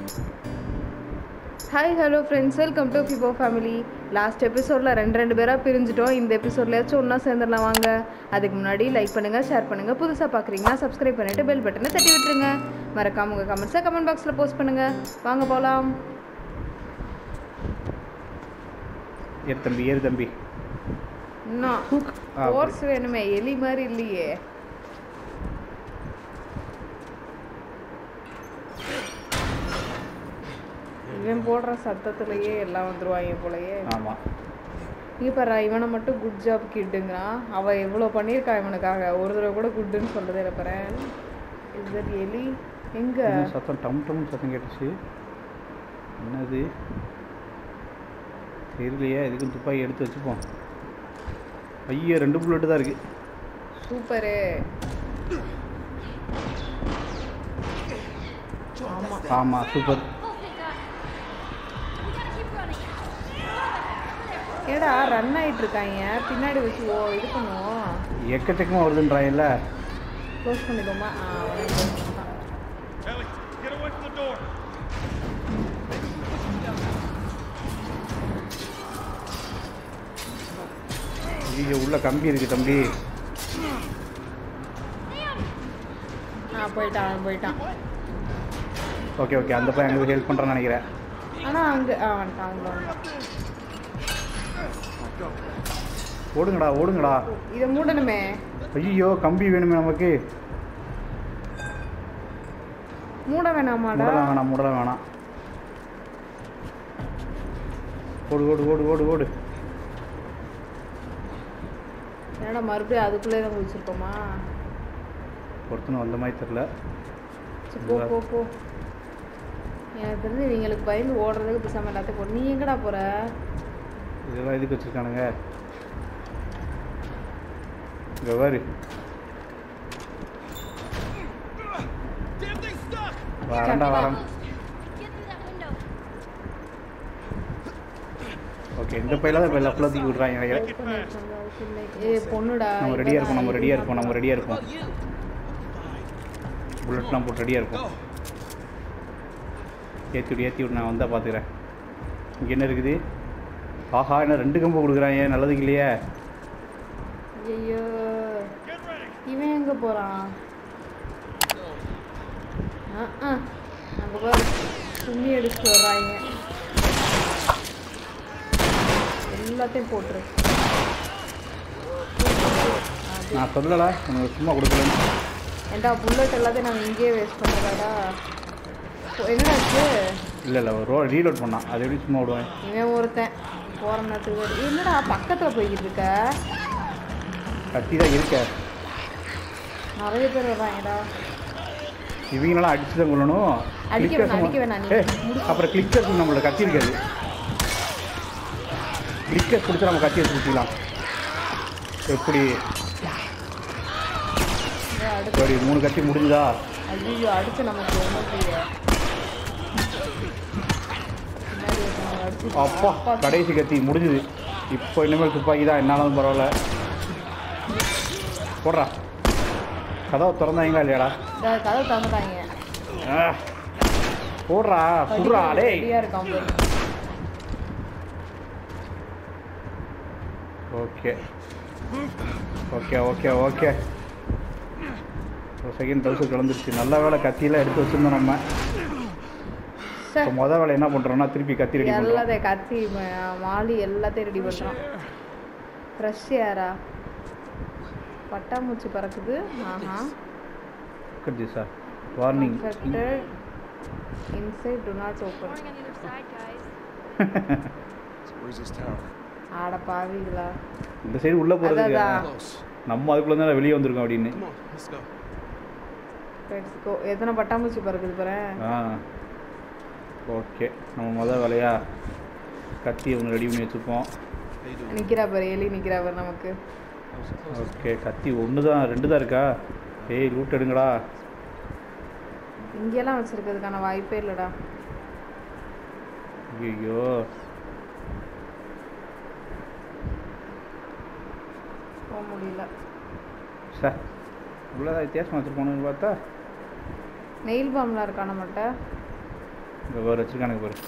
Hi hello friends welcome to Fibo family last எபிசோடில் ரெண்டு ரெண்டு பேராக பிரிஞ்சிட்டோம் இந்த எபிசோட்லயாச்சும் ஒன்றா சேர்ந்துடலாம் வாங்க அதுக்கு முன்னாடி லைக் பண்ணுங்கள் ஷேர் பண்ணுங்கள் புதுசாக பார்க்குறீங்கன்னா சப்ஸ்கிரைப் பண்ணிவிட்டு பெல் பட்டனை தட்டி விட்டுருங்க மறக்காம உங்கள் கமெண்ட்ஸை கமெண்ட் பாக்ஸில் போஸ்ட் பண்ணுங்கள் வாங்க போகலாம் ஏறு தம்பி ஏறு தம்பி இன்னும் ஆ, கோர்ஸ் வேணுமே எலி மாதிரி இல்லையே இவன் போடுற சத்தத்துலயே எல்லாம் வந்துருவாங்க போலயே ஆமாம் இங்க பாரு இவனை மட்டும் குட் ஜாப் கிட்டுங்கிறான் அவ எவ்வளோ பண்ணியிருக்கா இவனுக்காக ஒரு தடவை கூட குட்டுன்னு சொல்றதே இல்லை பாரு இஸ் தட் எலி எங்க என்ன சத்தம் டம் டம் சத்தம் கேட்டுச்சு என்னது தெரியலையே எதுக்கும் துப்பாக்கி எடுத்து வச்சுப்போம் ஐயோ ரெண்டு புல்லட்டு தான் இருக்கு சூப்பரு ஆமா ஆமாம் சூப்பர் ஏடா ரன் ஆயிட்டு இருக்காங்க பின்னாடி வச்சு ஓ இது பண்ணுவோம் எக்கச்சக்கமாக வருதுன்றாங்கல்ல க்ளோஸ் பண்ணிடுவோமா ஆ அவனே close பண்ணிட்டான். Ellie, get away from the door. ஐயோ உள்ள கம்பி இருக்கு தம்பி ஆ போயிட்டான் அவன் போயிட்டான் ஓகே ஓகே அந்த பையன் எங்களுக்கு ஹெல்ப் பண்ணுறான்னு நினைக்கிறேன் ஆனா அங்க ஆ வந்துட்டான் அங்க வந்துட்டான் ஓடுங்கடா ஓடுங்கடா இதை மூடணுமே ஐயோ கம்பி வேணுமே நமக்கு மூட வேணாமாடா முடலாம் வேணாம் முடலாம் வேணாம் ஓடு ஓடு ஓடு ஓடு ஓடு என்னடா மறுபடியும் அதுக்குள்ளே தான் குதிச்சிருக்கோமா ஒருத்தனும் வந்த மாதிரி தெரில சரி, போ போ போ எனக்கு தெரிஞ்சு இவங்களுக்கு பயந்து ஓடுறதுக்கு பேசாம எல்லாத்தையும் போ நீ எங்கடா போற இதெல்லாம் எதுக்கு வச்சுருக்கானுங்க இங்கே பாரு Damn thing stuck! வரேன்டா வரேன் Get through that window. Okay இந்த பையில தான் இப்போ லெஃப்டில் தூக்கி விட்றாங்க நினைக்கிறேன் ஏ பொண்ணுடா நம்ம ரெடியாக இருப்போம் நம்ம ரெடியாக இருப்போம் நம்ம ரெடியாக இருப்போம் புல்லட்லாம் போட்டு ரெடியாக இருப்போம் ஏற்றி விடு ஏற்றி விடு நான் வந்தால் பார்த்துக்கிறேன் இங்கே என்ன இருக்குது ஆஹா என்ன ரெண்டு கம்பு கொடுக்குறாங்க நல்லதுக்கு இல்லையே ஐயோ Get ready! இவன் எங்க போறான் ஆ ஆ அங்க பாரு துணி அடிச்சுட்டு வர்றாங்க எல்லாத்தையும் போட்டுரு அது நான் சொல்லலடா உனக்கு சும்மா கொடுக்கலன்னு ஏன்டா புல்லட் எல்லாத்தையும் நாங்கள் இங்கேயே வேஸ்ட் பண்ணுறதாடா என்னாச்சு இல்லை இல்லை ரோ ரீலோட் பண்ணான் அது எப்படி சும்மா விடுவேன் இவன் ஒருத்தன் போகிற நேரத்துக்கு வருது. என்னடா பக்கத்தில் போய்கிட்டு இருக்க கத்தி தான் இருக்க நிறைய பேர் வர்றாங்கடா இவங்களாம் அடிச்சு தான் கொள்ளணும் அடிக்க Clickers வேணாம், அடிக்க வேணாம், நீ ஏய், அப்புறம் கிளிக்கர்ஸ் நம்மளோட கத்தி இருக்காது கிளிக்கர்ஸ் கொடுத்து நம்ம கத்தி எடுத்து குத்திக்கலாம் எப்படி இந்தா அடுத்து சரி மூணு கத்தி முடிஞ்சுதா ஐயோ அடிச்சு நமக்கு ஒன்றும் புரிய பின்னாடி ஒருத்தவங்க அடிச்சு அப்பா கடைசி கத்தி முடிஞ்சுது இப்போ இனிமேல் துப்பாக்கி தான் என்னாலும் பரவாயில்ல போடுறா கதவை திறந்தாங்களா இல்லையாடா இந்த கதவை தந்துட்டாங்க ஆ. போடுறா புடுறா டேய் ரெடியாக இருக்கான் பாரு ஓகே ஓகே ஓகே ஓகே ஒரு செகண்ட் டவுசர் கலந்துருச்சு நல்ல வேலை கத்தியெல்லாம் எடுத்து வச்சுருந்தோம் நம்ம சே, இப்போ மொதல் வேலை என்ன பண்ணுறோம்னா திருப்பி கத்தி ரெடி பண்ணுறோம் எல்லாத்தையும் கத்தி ம- மாலி எல்லாத்தையும் ரெடி பண்ணுறான் ஃப்ரெஷ் ஏரா பட்டாம்பூச்சி பறக்குது ஆஹா கட்சி sir warning affected inside do not open Pouring on the other side, guys. So where's this tower? ஆட பாவிகளா இந்த சைடு உள்ளே போகிறதுக்கு அதான். Close. நம்ம அதுக்குள்ளே தான் வெளியே வந்திருக்கோம் அப்படின்னு Come on, let's go. Let's go எத்தனை பட்டாம்பூச்சி பறக்குது பாரு ஆ ஓகே நம்ம மொதல் வேலையா கத்தி ஒன்று ரெடி பண்ணி வச்சுப்போம் How you doing? நிக்கிறா பாரு எலி நிக்கிறா பாரு நமக்கு That was close. ஓகே கத்தி ஒன்று தான் ரெண்டு தான் இருக்கா ஏய் லூட் எடுங்கடா இங்கெல்லாம் வச்சிருக்கிறதுக்கான வாய்ப்பே இல்லடா ஐயோ போக முடியல சார் இவ்வளோதான் வித்தியாசமாக வச்சுருப்போன்னு பார்த்தா நெயில் பாம்லாம் இருக்கா நம்மகிட்ட இங்கே வேறு வச்சுருக்கானுங்க பாரு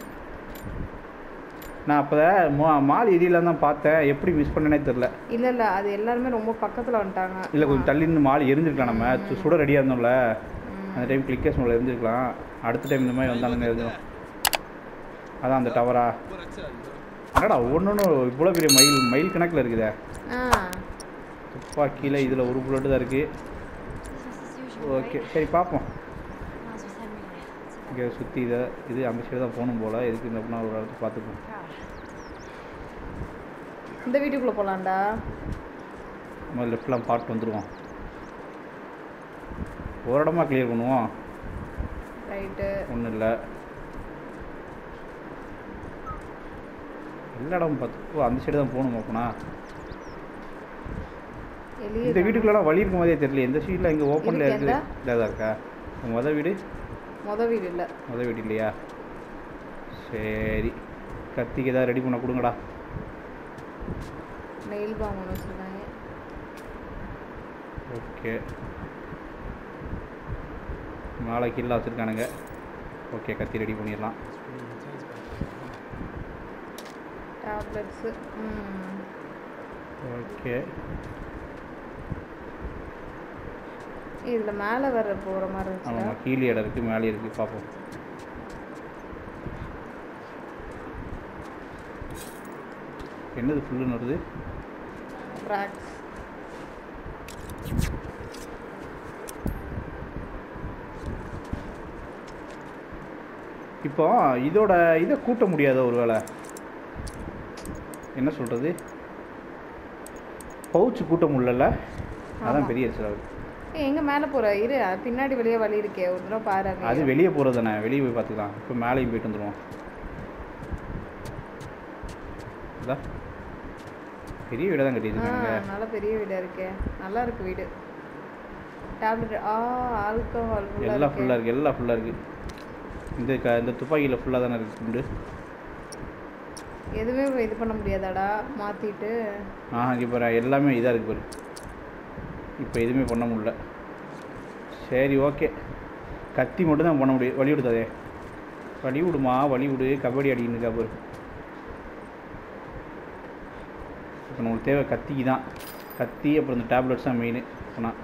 நான் அப்போ மா மால் ஏரியாவில் தான் பார்த்தேன் எப்படி மிஸ் பண்ணனே தெரில இல்லை இல்லை அது எல்லாருமே ரொம்ப பக்கத்தில் வந்துட்டாங்க இல்லை கொஞ்சம் தள்ளி நின்று மால் எரிஞ்சிருக்கலாம் நம்ம சு- சுட ரெடியாக இருந்தோம்ல அந்த டைம் கிளிக்கர்ஸ் மேலே எரிஞ்சிருக்கலாம் அடுத்த டைம் இந்த மாதிரி வந்தாலுங்க எரிஞ்சிடும் அதான் அந்த டவரா What I tell you, huh? என்னடா ஒன்று இவ்வளோ பெரிய மைல் மைல் கணக்கில் இருக்குதே ஆ துப்பாக்கியில் இதில் ஒரு புல்லட்டு தான் இருக்குது Business as usual, okay right? சரி பார்ப்போம் Miles with Henry. It's about இங்கே சுற்றி இதை இது அந்த சைடு தான் போகணும் போல் எதுக்கு இந்த அப்படின்னா ஒரு இடத்துல பார்த்துப்போம் proud. இந்த வீட்டுக்குள்ளே போகலான்டா நம்ம லெஃப்ட்லாம் பார்ட் வந்துடுவோம் ஒரு இடமா கிளியர் பண்ணுவோம் ரைட்டு ஒன்றும் இல்லை எல்லா இடமும் பார்த்து ஓ அந்த சைடு தான் போகணும் அப்போனா எலியே இந்த வீட்டுக்குள்ளலாம் வழி இருக்கும் போதே தெரியல இந்த சீட்டில் இங்கே ஓப்பனில் இருக்கு, இருக்குது எந்த? இதாக இருக்கா உங்கள் மொதல் வீடு மொதல் வீடு இல்லை மொதல் வீடு இல்லையா சரி கத்திக்கு ஏதாவது ரெடி பண்ண கொடுங்கடா நெயில் பாம் ஒன்று வச்சுருக்காங்க ஓகே மேலே கீழே வச்சுருக்கானுங்க ஓகே கத்தி ரெடி பண்ணிடலாம் டேப்லெட்ஸு ம் ஓகே இதில் மேலே வர போகிற மாதிரி இருந்துச்சுடா ஆமாம் கீழே இடம் இருக்குது மேலே இருக்குது பார்ப்போம் என்னது ஃபுல்லுன்னு வருது ட்ராக்ஸ் இப்போ இதோட இதை கூட்ட முடியாத ஒரு வேளை என்ன சொல்கிறது பவுச்சு கூட்ட முடியல அதான் ஆமா. பெரிய எரிச்சல் ஆகுது ஏய் எங்கே மேலே போகிற இரு அது பின்னாடி வெளியே வழி இருக்கே ஒரு தடவை பாரு அங்க. அது வெளியே போகிறது தானே வெளியே போய் பார்த்துக்கலாம் இப்போ மேலேயும் போயிட்டு வந்துடுவோம் இதா பெரிய வீடாக தான் ஆ கட்டியிருக்காங்க நல்ல பெரிய வீடாக இருக்கே நல்லா இருக்கு வீடு டேப்லெட் ஆ ஆல்கஹால் எல்லாம் ஃபுல்லாக இருக்குது எல்லாம் ஃபுல்லாக இருக்குது இந்த க இந்த துப்பாக்கியில் ஃபுல்லாக தானே இருக்குது குண்டு எதுவுமே இது பண்ண முடியாதாடா மாற்றிட்டு ஆ இங்கே பாரு எல்லாமே இதாக இருக்குது பாரு இப்போ எதுவுமே பண்ண முடியல சரி ஓகே கத்தி மட்டும் தான் பண்ண முடியும் வழி விடுதே வழி விடுமா வழி விடு கபடி அடின்னு இருக்கா பாரு இப்போ நம்மளுக்கு தேவை கத்திக்கு தான் கத்தி அப்புறம் இந்த டேப்லெட்ஸ் தான் மெயின் போனால்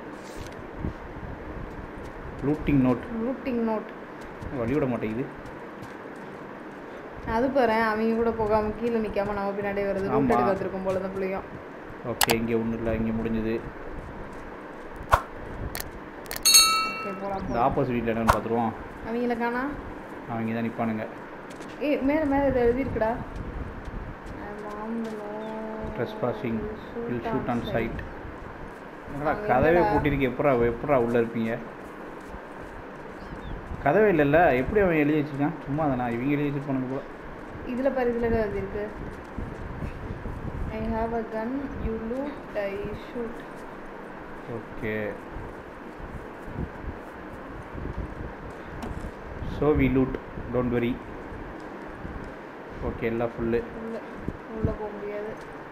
லூட்டிங் நோட் ரூட்டிங் நோட் வழி விட மாட்டேங்குது அது பாரு அவங்க கூட போகாம கீழே நிற்காம நம்ம பின்னாடியே வருது ரூட் ஆமா. எடுக்க வச்சிருக்கும் போல தான் பிள்ளையும் ஓகே இங்கே ஒன்றும் இல்லை இங்கே முடிஞ்சது ஓகே போகலாம் இந்த போகலாம் ஆப்போசிட் வீட்டில் என்னன்னு பார்த்துருவோம் அவங்கள காணா அவங்க தான் நிற்பானுங்க ஏய் மேலே மேலே இதை எழுதியிருக்குடா trespassing will shoot on sight என்னடா அவங்க கதவே என்னடா? பூட்டிருக்கு எப்படா எப்படா உள்ளே இருப்பீங்க கதவே இல்லைல்ல எப்படி அவன் எழுதி வச்சிருக்கான் சும்மா தானே இவங்க எழுதி வச்சிருப்பானுங்க போல இதில் பாரு இதில் எழுதியிருக்கு I have a gun you loot I shoot okay so we loot don't worry okay எல்லாம் ஃபுல்லு உள்ள உள்ளே போக முடியாது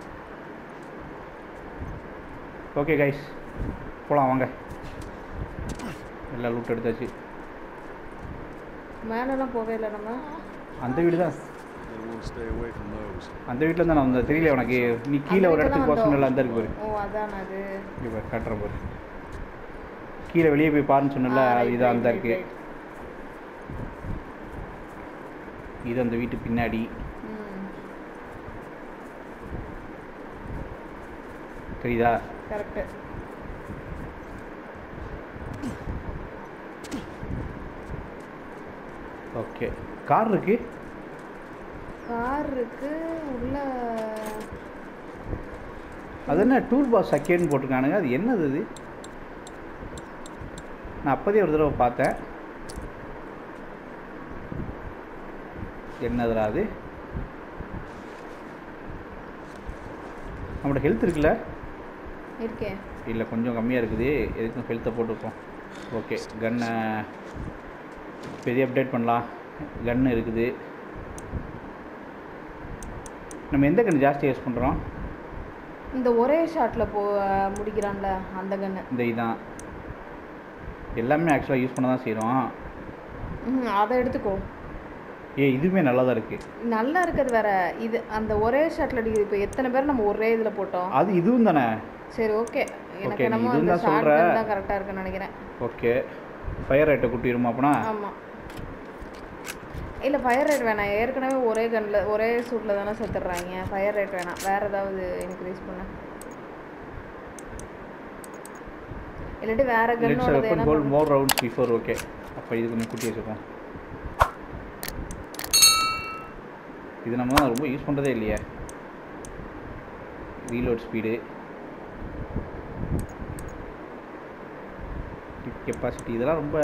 ஓகே கைஸ் போகலாம் வாங்க எல்லாம் லூட் எடுத்தாச்சு மேலெல்லாம் போவே இல்லை நம்ம அந்த வீடு தான் Gotta want to stay away from those. அந்த வீட்டில் தான் நான் அந்த தெரியல உனக்கு நீ கீழே ஒரு இடத்துக்கு போக சொன்னல அந்த இருக்கு பாரு ஓ அதான் அது இங்கே பாரு காட்டுறேன் பாரு கீழே வெளியே போய் பாருன்னு சொன்னல ஆ, right, இதான் right, அந்த right, இருக்கு right. இது அந்த வீட்டு பின்னாடி ம் தெரியுதா கரெக்டு ஓகே கார் இருக்கு கார் இருக்கு உள்ள அது என்ன டூல் பாஸ் செகண்ட் போட்டிருக்கானுங்க அது என்னது அது நான் அப்போதே ஒரு தடவை பார்த்தேன் என்னதுடா அது நம்மளோட ஹெல்த் இருக்குல்ல இருக்கே இல்லை கொஞ்சம் கம்மியாக இருக்குது எதுக்கும் ஹெல்த்தை போட்டுருக்கோம் ஓகே கன்னை பெரிய அப்டேட் பண்ணலாம் கன்று இருக்குது நம்ம எந்த கன்று ஜாஸ்தி யூஸ் பண்ணுறோம் இந்த ஒரே ஷாட்டில் போ முடிக்கிறான்ல அந்த கன்று இந்த இதான் எல்லாமே ஆக்சுவலாக யூஸ் பண்ண தான் செய்கிறோம் ம் அதை எடுத்துக்கோ ஏ இதுவுமே நல்லா தான் இருக்குது நல்லா இருக்கிறது வேற இது அந்த ஒரே ஷர்ட்ல அடிக்குது இப்போ எத்தனை பேர் நம்ம ஒரே இதில் போட்டோம் அது இதுவும் தானே சரி ஓகே எனக்கு Okay, நீ என்னமோ இதுன்னு அந்த தான் ஷார்ட் சொல்ற. தான் கரெக்டாக இருக்குன்னு நினைக்கிறேன் ஓகே ஃபயர் ரேட்டை கூட்டிடுமா அப்பனா ஆமாம் இல்லை ஃபயர் ரேட் வேணாம் ஏற்கனவே ஒரே கன்னில் ஒரே சூட்டில் தானே செத்துடுறாங்க ஃபயர் ரேட் வேணாம் வேறு ஏதாவது இன்க்ரீஸ் பண்ண இல்லாட்டி வேற லெட்ஸ் கன்னோட weapon goal more rounds before okay அப்போ இது கொஞ்சம் கூட்டி வச்சுப்போம் இது நம்ம தான் ரொம்ப யூஸ் பண்ணுறதே இல்லையே ரீலோட் ஸ்பீடு கெப்பாசிட்டி இதெல்லாம் ரொம்ப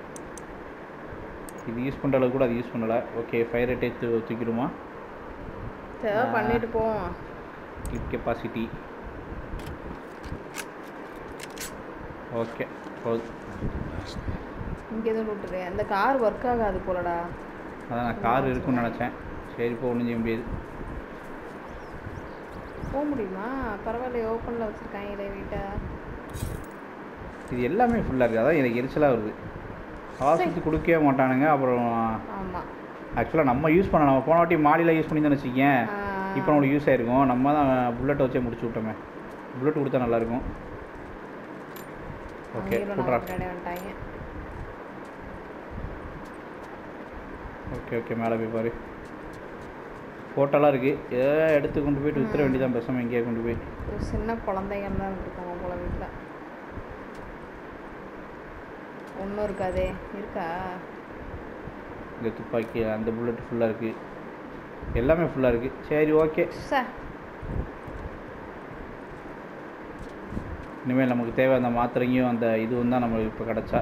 இது யூஸ் பண்ணுற அளவுக்கு கூட அது யூஸ் பண்ணலை ஓகே ஃபயர் ரேட்டே தூக்கிடுமா சரி பண்ணிட்டு போவோம் கிளிப் கெப்பாசிட்டி ஓகே போதும் இங்கே எதுவும் விட்டுரு அந்த கார் ஒர்க் ஆகாது போலடா அதான் நான் கார் இருக்குன்னு நினச்சேன் சரி இப்போ ஒன்றும் செய்ய முடியாது போக முடியுமா பரவாயில்ல ஓப்பனில் வச்சுருக்காங்க வீட்டை இது எல்லாமே ஃபுல்லாக இருக்குது அதான் எனக்கு எரிச்சலாக வருது அவசரத்து கொடுக்கவே மாட்டானுங்க அப்புறம் ஆமாம் ஆக்சுவலாக நம்ம யூஸ் பண்ண நம்ம போன வாட்டி மாடியில் யூஸ் பண்ணி வச்சுக்கேன் இப்போ நம்மளுக்கு யூஸ் ஆயிருக்கும் நம்ம தான் புல்லட்டை வச்சே முடிச்சு விட்டோமே புல்லட் கொடுத்தா நல்லாயிருக்கும் ஓகே போட்றா வந்துட்டாங்க ஓகே ஓகே மேலே போய் பாரு ஃபோட்டோலாம் இருக்குது ஏதோ எடுத்து கொண்டு போயிட்டு வித்துற வேண்டியதான் பேசாமல் எங்கேயே கொண்டு போய் ஒரு சின்ன குழந்தைங்க தான் இருக்காங்க போல வீட்டில் ஒன்றும் இருக்காதே இருக்கா இந்த துப்பாக்கி அந்த புல்லட் ஃபுல்லாக இருக்குது எல்லாமே ஃபுல்லாக இருக்குது சரி ஓகே சே இனிமேல் நமக்கு தேவை அந்த மாத்திரையும் அந்த இதுவும் தான் நம்மளுக்கு இப்போ கிடச்சா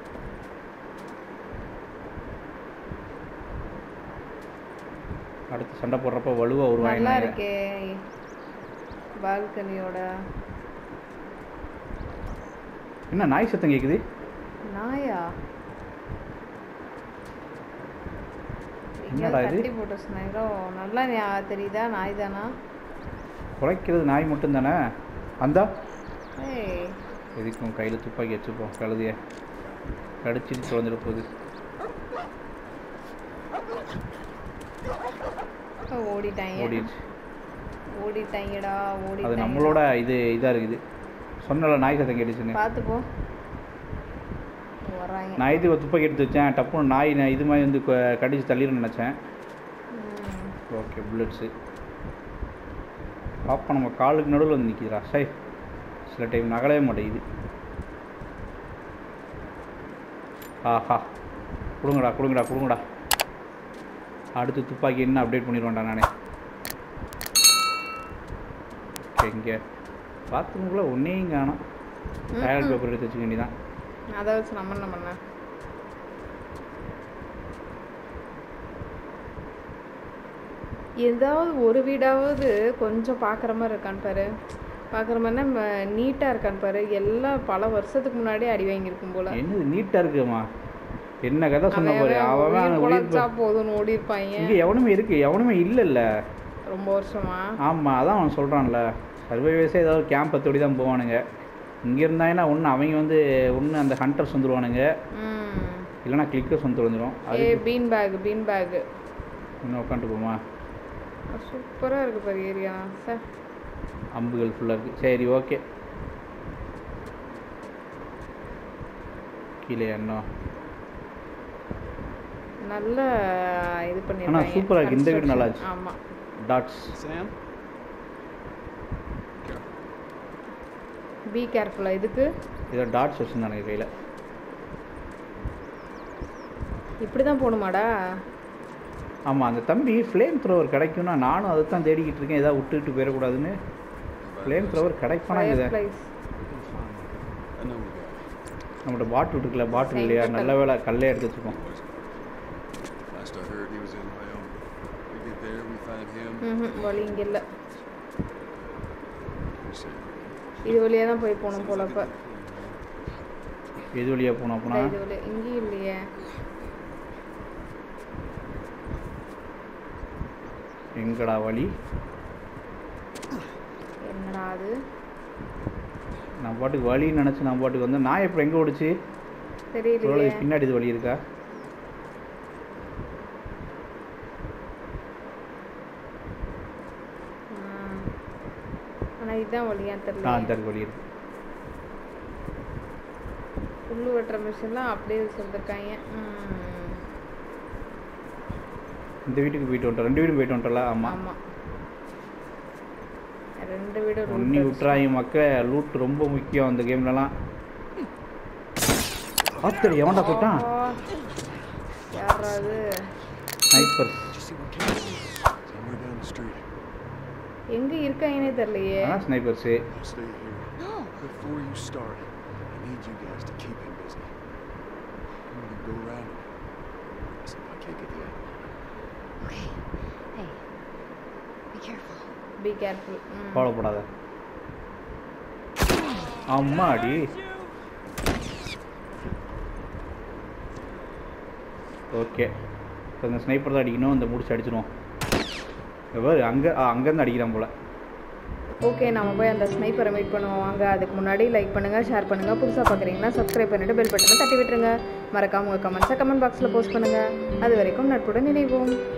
அடுத்து சண்டை போடுறப்ப வலுவாக நல்லா வருவாங்க இருக்கே பால்கனியோட என்ன நாய் சத்தம் கேட்குது நாயா என்னடா இது? கட்டி போட்டு சொன்னாங்களோ நல்லா ஞா- தெரியுதா நாய் தானா குலைக்கிறது நாய் மட்டும்தானே அந்தா ஏய் எதுக்கும் கையில் துப்பாக்கி வச்சுப்போம் கழுதிய கடிச்சிட்டு தொலைஞ்சிட போகுது இப்ப ஓடிட்டாங்க ஓடிடுச்சு ஓடிட்டாங்கடா அது ஓடிட்டாங்க நம்மளோட இது இதாக இருக்குது சொன்னல நாய் சத்தம் கேட்டுச்சுன்னு பார்த்து போ வராங்க நான் இது துப்பாக்கி எடுத்து வச்சேன் டப்புன்னு நாய் நான் இது மாதிரி வந்து க- கடிச்சு தள்ளிடுன்னு நினச்சேன் ம். ஓகே புல்லட்ஸு பாப்பா நம்ம காலுக்கு நடுவில் வந்து நிற்கிறா சை சில டைம் நகலவே மாட்டேங்குது ஆஹா கொடுங்கடா கொடுங்கடா கொடுங்கடா அடுத்து துப்பாக்கி என்ன அப்டேட் பண்ணிடுவேன்டா நானே ஓகே இங்கே பாத்ரூம்குள்ளே ஒன்றையும் காணும் டயர் பேப்பர் எடுத்து வச்சுக்க வேண்டியதான் அதை வச்சு நம்ம என்ன பண்ண ஏதாவது ஒரு வீடாவது கொஞ்சம் பார்க்குற மாதிரி இருக்கான்னு பாரு பார்க்குற மாதிரி நம்ம நீட்டாக இருக்கான்னு பாரு எல்லாம் பல வருஷத்துக்கு முன்னாடியே அடி வாங்கியிருக்கும் போல என்னது நீட்டாக இருக்குமா என்ன கதை சொன்ன அவன் பாரு அவன் அவன் உயிர் உயிர் பொழைச்சா போதும்னு ஓடி இருப்பாங்க இங்கே எவனுமே இருக்கு எவனுமே இல்லைல்ல ரொம்ப வருஷமா ஆமாம் அதான் அவன் சொல்கிறான்ல சர்வைவர்ஸே ஏதாவது கேம்பை தேடி தான் போவானுங்க இங்கே இருந்தாங்கன்னா ஒன்று அவங்க வந்து ஒன்று அந்த ஹண்டர்ஸ் வந்துடுவானுங்க ம் இல்லைனா கிளிக்கர்ஸ் வந்து வந்துடும் அது a bean bag bean bag இன்னும் உட்காந்துட்டு போமா சூப்பராக இருக்கு பாரு ஏரியா சார் அம்புகள் ஃபுல்லாக இருக்குது சரி ஓகே கீழே என்ன நல்ல இது ஆனா பண்ணிருக்காங்க சூப்பரா இருக்கு. இந்த வீடு நல்லா construction. ஆமா டாட்ஸ் Sam? பி கேர்ஃபுல்லா இதுக்கு ஏதோ டாட்ஸ் வச்சுருந்தானுங்க கையில் இப்படி தான் போகணுமாடா ஆமாம் அந்த தம்பி ஃப்ளேம் த்ரோவர் கிடைக்கும்னா நானும் அதை தான் தேடிக்கிட்டு இருக்கேன் ஏதாவது விட்டுட்டு போயிடக்கூடாதுன்னு ஃப்ளேம் த்ரோவர் கிடைப்பானா ஃபயர் இதை blaze I know we got it. நம்மளோட பாட்டில் இருக்குல்ல பாட்டில் இல்லையா Paint நல்ல வேலை கல்லே எடுத்து வச்சுப்போம் Last I heard, he was in Wyoming. We get there, we find him. ம் வழி இங்கே இல்லை We say, இது வழியாக தான் போய் போகணும் போல அப்போ எது வழியாக போனோம் அப்படின்னா இது வழியா இங்கேயும் இல்லையே எங்கடா வழி என்னடா அது நான் பாட்டுக்கு வழின்னு நினச்சி நான் பாட்டுக்கு வந்தேன் நான் இப்போ எங்கே ஓடிச்சு தெரியலையே ஒருவேளை பின்னாடி இது வழி இருக்கா இதுதான் வழியா ஆ தெரியல அந்த இருக்கு வழி இருக்கு புல்லு வெட்டுற மிஷின்லாம் அப்படியே வச்சுருந்துருக்காங்க இந்த வீட்டுக்கு போயிட்டு வந்துட்டோம் ரெண்டு வீடும் போயிட்டு வந்துட்டோம்ல ஆமாம் ஆமாம் ரெண்டு வீடு ஒன்னி விட்டுறாங்க மக்கள் லூட் ரொம்ப முக்கியம் அந்த கேம்லலாம் ஆத்தடி எவன்டா போயிட்டான் யாராவது snipers Did you see what came? Somewhere down the street. எங்கே இருக்காங்கன்னே தெரியலையே அதான் snipers I'll stay here. No. Before you start, I need you guys to keep him busy. I'm gonna go around and see if I can't get the apple. Okay. Hey. Be careful. Be careful கவலைப்படாத அம்மாடி okay இப்போ இந்த sniper தான் அடிக்கணும் இந்த முடிச்சு அடிச்சிடுவோம் எவர் அங்கே அங்கேருந்து அடிக்கிறான் போல ஓகே நம்ம போய் அந்த ஸ்னைப்பரை மீட் பண்ணுவோம் வாங்க அதுக்கு முன்னாடி லைக் பண்ணுங்கள் ஷேர் பண்ணுங்கள் புதுசாக பார்க்குறீங்கன்னா சப்ஸ்கிரைப் பண்ணிவிட்டு பெல் பட்டனை தட்டி விட்டுருங்க மறக்காம உங்கள் கமெண்ட்ஸை கமெண்ட் பாக்ஸில் போஸ்ட் பண்ணுங்கள் அது வரைக்கும் நட்புடன் நினைவோம்